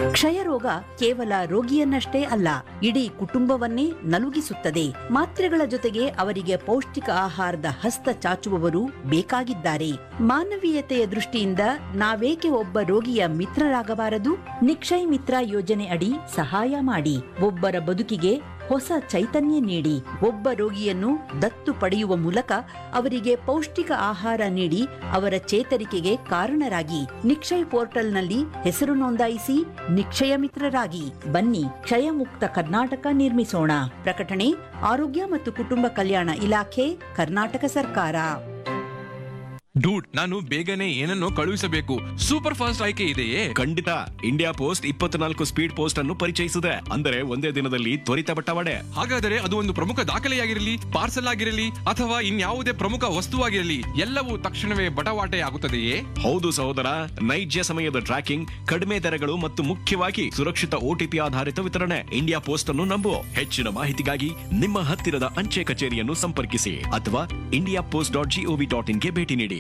ಕ್ಷಯ ರೋಗ ಕೇವಲ ರೋಗಿಯನ್ನಷ್ಟೇ ಅಲ್ಲ ಇಡೀ ಕುಟುಂಬವನ್ನೇ ನಲುಗಿಸುತ್ತದೆ ಮಾತ್ರೆಗಳ ಜೊತೆಗೆ ಅವರಿಗೆ ಪೌಷ್ಟಿಕ ಆಹಾರದ ಹಸ್ತ ಚಾಚುವವರು ಬೇಕಾಗಿದ್ದಾರೆ ಮಾನವೀಯತೆಯ ದೃಷ್ಟಿಯಿಂದ ನಾವೇಕೆ ಒಬ್ಬ ರೋಗಿಯ ಮಿತ್ರರಾಗಬಾರದು ನಿಕ್ಷಯ್ ಮಿತ್ರ ಯೋಜನೆ ಅಡಿ ಸಹಾಯ ಮಾಡಿ ಒಬ್ಬರ ಬದುಕಿಗೆ ಹೊಸ ಚೈತನ್ಯ ನೀಡಿ ಒಬ್ಬ ರೋಗಿಯನ್ನು ದತ್ತು ಪಡೆಯುವ ಮೂಲಕ ಅವರಿಗೆ ಪೌಷ್ಟಿಕ ಆಹಾರ ನೀಡಿ ಅವರ ಚೇತರಿಕೆಗೆ ಕಾರಣರಾಗಿ ನಿಕ್ಷಯ್ ಪೋರ್ಟಲ್ನಲ್ಲಿ ಹೆಸರು ನೋಂದಾಯಿಸಿ ನಿಕ್ಷಯ ಮಿತ್ರರಾಗಿ ಬನ್ನಿ ಕ್ಷಯ ಮುಕ್ತ ಕರ್ನಾಟಕ ನಿರ್ಮಿಸೋಣ ಪ್ರಕಟಣೆ ಆರೋಗ್ಯ ಮತ್ತು ಕುಟುಂಬ ಕಲ್ಯಾಣ ಇಲಾಖೆ ಕರ್ನಾಟಕ ಸರ್ಕಾರ ಡೂಡ್ ನಾನು ಬೇಗನೆ ಏನನ್ನೋ ಕಳುಹಿಸಬೇಕು ಸೂಪರ್ ಫಾಸ್ಟ್ ಆಯ್ಕೆ ಇದೆಯೇ ಖಂಡಿತ ಇಂಡಿಯಾ ಪೋಸ್ಟ್ ಇಪ್ಪತ್ನಾಲ್ಕು ಸ್ಪೀಡ್ ಪೋಸ್ಟ್ ಅನ್ನು ಪರಿಚಯಿಸಿದೆ ಅಂದರೆ ಒಂದೇ ದಿನದಲ್ಲಿ ತ್ವರಿತ ಬಟ್ಟವಾಡೆ ಹಾಗಾದರೆ ಅದು ಒಂದು ಪ್ರಮುಖ ದಾಖಲೆಯಾಗಿರಲಿ ಪಾರ್ಸಲ್ ಆಗಿರಲಿ ಅಥವಾ ಇನ್ಯಾವುದೇ ಪ್ರಮುಖ ವಸ್ತುವಾಗಿರಲಿ ಎಲ್ಲವೂ ತಕ್ಷಣವೇ ಬಟವಾಟೆ ಆಗುತ್ತದೆಯೇ ಹೌದು ಸಹೋದರ ನೈಜ ಸಮಯದ ಟ್ರ್ಯಾಕಿಂಗ್ ಕಡಿಮೆ ದರಗಳು ಮತ್ತು ಮುಖ್ಯವಾಗಿ ಸುರಕ್ಷಿತ ಓಟಿಪಿ ಆಧಾರಿತ ವಿತರಣೆ ಇಂಡಿಯಾ ಪೋಸ್ಟ್ ಅನ್ನು ನಂಬು ಹೆಚ್ಚಿನ ಮಾಹಿತಿಗಾಗಿ ನಿಮ್ಮ ಹತ್ತಿರದ ಅಂಚೆ ಕಚೇರಿಯನ್ನು ಸಂಪರ್ಕಿಸಿ ಅಥವಾ India post dot GOV dot ಇನ್ಗೆ ಭೇಟಿ ನೀಡಿ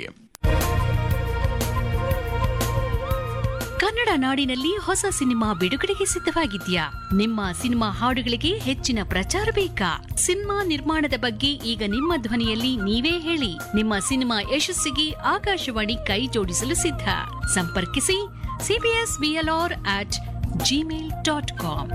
ಕನ್ನಡ ನಾಡಿನಲ್ಲಿ ಹೊಸ ಸಿನಿಮಾ ಬಿಡುಗಡೆಗೆ ಸಿದ್ಧವಾಗಿದ್ಯಾ ನಿಮ್ಮ ಸಿನಿಮಾ ಹಾಡುಗಳಿಗೆ ಹೆಚ್ಚಿನ ಪ್ರಚಾರ ಬೇಕಾ ಸಿನಿಮಾ ನಿರ್ಮಾಣದ ಬಗ್ಗೆ ಈಗ ನಿಮ್ಮ ಧ್ವನಿಯಲ್ಲಿ ನೀವೇ ಹೇಳಿ ನಿಮ್ಮ ಸಿನಿಮಾ ಯಶಸ್ಸಿಗೆ ಆಕಾಶವಾಣಿ ಕೈ ಜೋಡಿಸಲು ಸಿದ್ಧ ಸಂಪರ್ಕಿಸಿ CBS BLR at Gmail dot com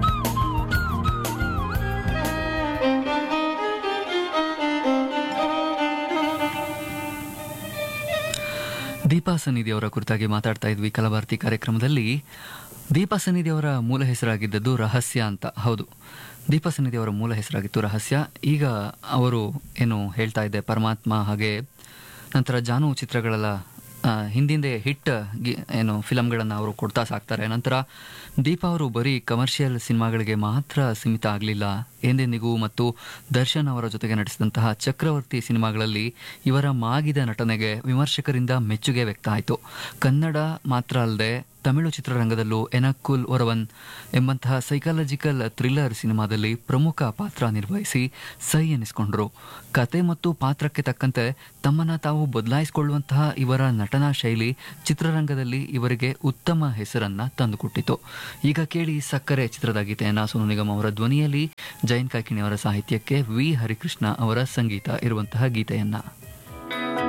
Deepa Sannidhi ಅವರ ಕುರಿತಾಗಿ ಮಾತಾಡ್ತಾ ಇದ್ವಿ ಕಲಭಾರತಿ ಕಾರ್ಯಕ್ರಮದಲ್ಲಿ ದೀಪಾ ಸನ್ನಿಧಿ ಅವರ ಮೂಲ ಹೆಸರಾಗಿದ್ದದ್ದು ರಹಸ್ಯ ಅಂತ ಹೌದು ದೀಪಾ ಸನ್ನಿಧಿ ಅವರ ಮೂಲ ಹೆಸರಾಗಿತ್ತು ರಹಸ್ಯ ಈಗ ಅವರು ಏನು ಹೇಳ್ತಾ ಇದ್ದೆ ಪರಮಾತ್ಮ ಹಾಗೆ ನಂತರ ಜಾನು ಚಿತ್ರಗಳೆಲ್ಲ ಆ, ಹಿಂದಿಂದೆ ಹಿಟ್ ಗಿ- ಏನು ಫಿಲಮ್ಗಳನ್ನು ಅವರು ಕೊಡ್ತಾ ಸಾಕ್ತಾರೆ ನಂತರ ದೀಪಾ ಅವರು ಬರೀ ಕಮರ್ಷಿಯಲ್ ಸಿನಿಮಾಗಳಿಗೆ ಮಾತ್ರ ಸೀಮಿತ ಆಗಲಿಲ್ಲ ಎಂದೆಂದಿಗೂ ಮತ್ತು ದರ್ಶನ್ ಅವರ ಜೊತೆಗೆ ನಟಿಸಿದಂತಹ ಚಕ್ರವರ್ತಿ ಸಿನಿಮಾಗಳಲ್ಲಿ ಇವರ ಮಾಗಿದ ನಟನೆಗೆ ವಿಮರ್ಶಕರಿಂದ ಮೆಚ್ಚುಗೆ ವ್ಯಕ್ತ ಆಯಿತು ಕನ್ನಡ ಮಾತ್ರ ಅಲ್ಲದೆ ತಮಿಳು ಚಿತ್ರರಂಗದಲ್ಲೂ ಎನಕ್ಕುಲ್ ಒರವನ್ ಎಂಬಂತಹ ಸೈಕಾಲಜಿಕಲ್ ಥ್ರಿಲ್ಲರ್ ಸಿನಿಮಾದಲ್ಲಿ ಪ್ರಮುಖ ಪಾತ್ರ ನಿರ್ವಹಿಸಿ ಸೈ ಎನಿಸಿಕೊಂಡ್ರು ಕತೆ ಮತ್ತು ಪಾತ್ರಕ್ಕೆ ತಕ್ಕಂತೆ ತಮ್ಮನ್ನ ತಾವು ಬದಲಾಯಿಸಿಕೊಳ್ಳುವಂತಹ ಇವರ ನಟನಾ ಶೈಲಿ ಚಿತ್ರರಂಗದಲ್ಲಿ ಇವರಿಗೆ ಉತ್ತಮ ಹೆಸರನ್ನ ತಂದುಕೊಟ್ಟಿತು ಈಗ ಕೇಳಿ ಸಕ್ಕರೆ ಚಿತ್ರದ ಗೀತೆಯನ್ನ ಸೋನು ನಿಗಮ್ ಅವರ ಧ್ವನಿಯಲ್ಲಿ ಜಯಂತ್ ಕಾಕಿಣಿ ಅವರ ಸಾಹಿತ್ಯಕ್ಕೆ ವಿ ಹರಿಕೃಷ್ಣ ಅವರ ಸಂಗೀತ ಇರುವಂತಹ ಗೀತೆಯನ್ನ